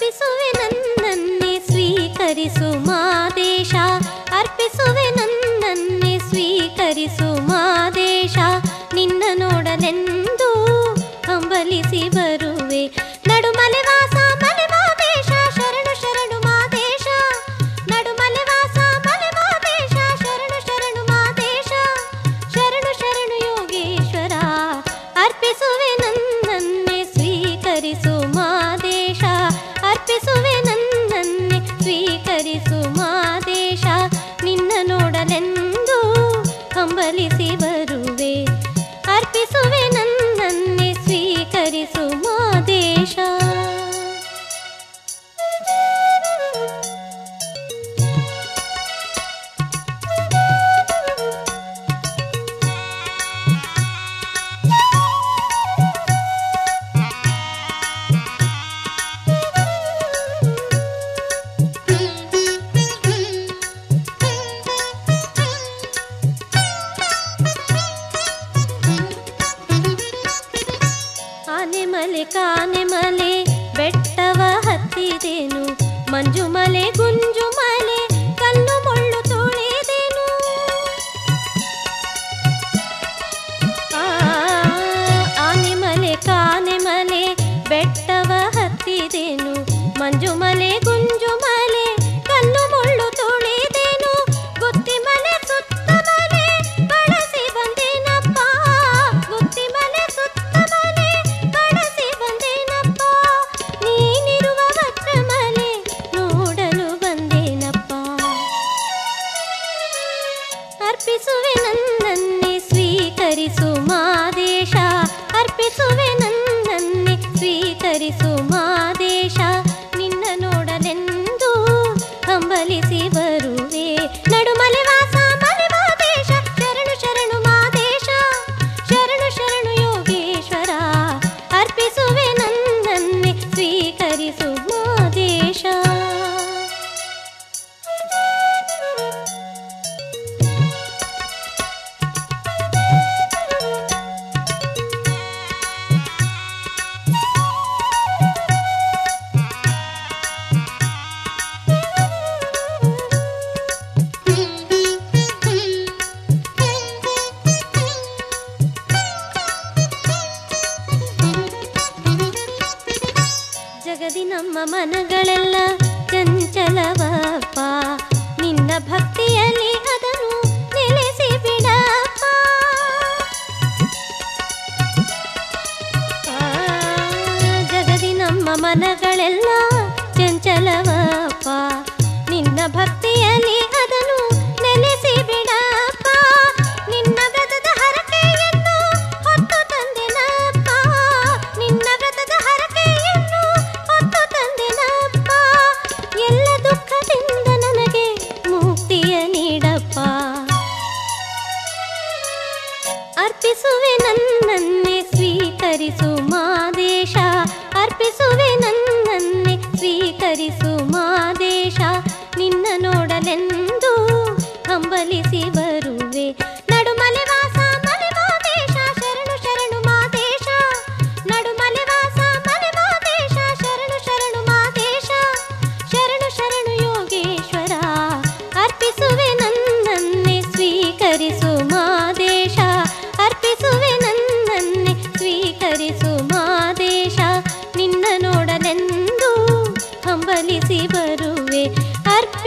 ಅರ್ಪಿಸುವೆ ನನ್ನನ್ನೇ ಸ್ವೀಕರಿಸು ಮಾದೇಶ ಅರ್ಪಿಸುವೆ ನನ್ನನ್ನೇ ಸ್ವೀಕರಿಸು ಮಾದೇಶ ನಿನ್ನ ನೋಡಲೆಂದು ಹಂಬಲಿಸಿ ಬರುವೆ ನಡುಮಲೆ ವಾಸ ಮಲೆ ಮಾದೇಶ ಶರಣು ಶರಣು ಮಾದೇಶ ನಡುಮಲೆ ವಾಸ ಮಲೆ ಮಾದೇಶ ಶರಣು ಶರಣು ಮಾದೇಶ ಶರಣು ಶರಣು ಯೋಗೇಶ್ವರ ಅರ್ಪಿಸುವೆ ನನ್ನನ್ನೇ ಸ್ವೀಕರಿಸು ಮಾದೇಶ ಅರ್ಪಿಸುವೆ ನನ್ನನ್ನೇ ಸ್ವೀಕರಿಸು ಮಾದೇಶ ನಿನ್ನ ನೋಡಲೆಂದು ಹಂಬಲಿಸಿ ಬರುವೆ ಅರ್ಪಿಸುವೆ ನನ್ನನ್ನೇ ಸ್ವೀಕರಿಸು ಮಾದೇಶ ಆನೆ ಮಲೆ ಕಾನೆ ಮಲೆ ಬೆಟ್ಟವ ಹತ್ತಿದೆನು ಮಂಜು ಮಲೆ ಗುಂಜು ಮಲೆ ಕಲ್ಲು ಮುಳ್ಳು ತುಳಿದೆನು ಆ, ಆನೆ ಮಲೆ ಕಾನೆ ಮಲೆ ಬೆಟ್ಟವ ಹತ್ತಿದೆನು ಮಂಜು ಮಲೆ ಗುಂಜು ಮಲೆ ಕಲ್ಲು ಮುಳ್ಳು ತುಳಿದೆನು ಗುತ್ತಿ ಮಲೆ ಸುತ್ತ ಮಲೆ ಬಳಸಿ ಬಂದೇನಪ್ಪ ಗುತ್ತಿ ಮಲೆ ಸುತ್ತ ಮಲೆ ಬಳಸಿ ಬಂದೇನಪ್ಪ ನೀನಿರುವ ಭದ್ರ ಮಲೆ ನೋಡಲು ಬಂದೇನಪ್ಪ ಅರ್ಪಿಸುವೆ ನನ್ನನ್ನೇ ಸ್ವೀಕರಿಸು ಮಾದೇಶ ಅರ್ಪಿಸುವೆ ನನ್ನನ್ನೇ ಸ್ವೀಕರಿಸು ಮಾದೇಶ ನಿನ್ನ ನೋಡಲೆಂದು ಹಂಬಲಿಸಿ ಬರುವೆ ನಡುಮಲೆ ವಾಸ ಮಲೆ ಮಾದೇಶ ಶರಣು ಶರಣು ಮಾದೇಶ ಶರಣು ಶರಣು ಯೋಗೇಶ್ವರ ಅರ್ಪಿಸುವೆ ನನ್ನನ್ನೇ ಸ್ವೀಕರಿಸು ಮಾದೇಶ ಜಗದಿ ನಮ್ಮ ಮನಗಳೆಲ್ಲ ಚಂಚಲವಪ್ಪ ನಿನ್ನ ಭಕ್ತಿಯಲ್ಲಿ ಅದನ್ನು ನೆಲೆಸಿ ಬಿಡಪ್ಪ ಆ, ಜಗದಿ ನಮ್ಮ ಮನಗಳೆಲ್ಲ ಚಂಚಲವಪ್ಪ ನಿನ್ನ ಭಕ್ತಿಯಲ್ಲಿ ಅದನ್ನು ನೆಲೆಸಿ ಬಿಡಪ್ಪ ನಿನ್ನ ವ್ರತದ ಹರಕೆಯನ್ನು ಹೊತ್ತು ತಂದೆನಪ್ಪ ನಿನ್ನ ವ್ರತದ ಹರಕೆಯನ್ನು ಹೊತ್ತು ತಂದೆನಪ್ಪ ಎಲ್ಲ ದುಃಖದಿಂದ ನನಗೆ ಮುಕ್ತಿಯ ನೀಡಪ್ಪ ಅರ್ಪಿಸುವೆ ನನ್ನನ್ನೇ ಸ್ವೀಕರಿಸು ಮಾದೇಶ ಅರ್ಪಿಸುವೆ ನನ್ನನ್ನೇ ಸ್ವೀಕರಿಸು ಮಾದೇಶ ನಿನ್ನ ನೋಡಲೆಂದು ಹಂಬಲಿಸಿ ಬರುವೆ ನಡುಮಲೆ ವಾಸ ಮಲೆ ಮಾದೇಶ ಶರಣು ಶರಣು ಮಾದೇಶ ನಡುಮಲೆ ವಾಸ ಮಲೆ ಮಾದೇಶ ಶರಣು ಶರಣು ಮಾದೇಶ ಶರಣು ಶರಣು ಯೋಗೇಶ್ವರ ಅರ್ಪಿಸುವೆ ನನ್ನನ್ನೇ ಸ್ವೀಕರಿಸು ಮಾದೇಶ ಅರ್ಪಿಸುವೆ ನನ್ನನ್ನೇ ಸ್ವೀಕರಿಸು ಮಾದೇಶ ನಿನ್ನ ನೋಡಲೆಂದು ಹಂಬಲಿಸಿ ಬರುವೆ ಅರ್ಪಿ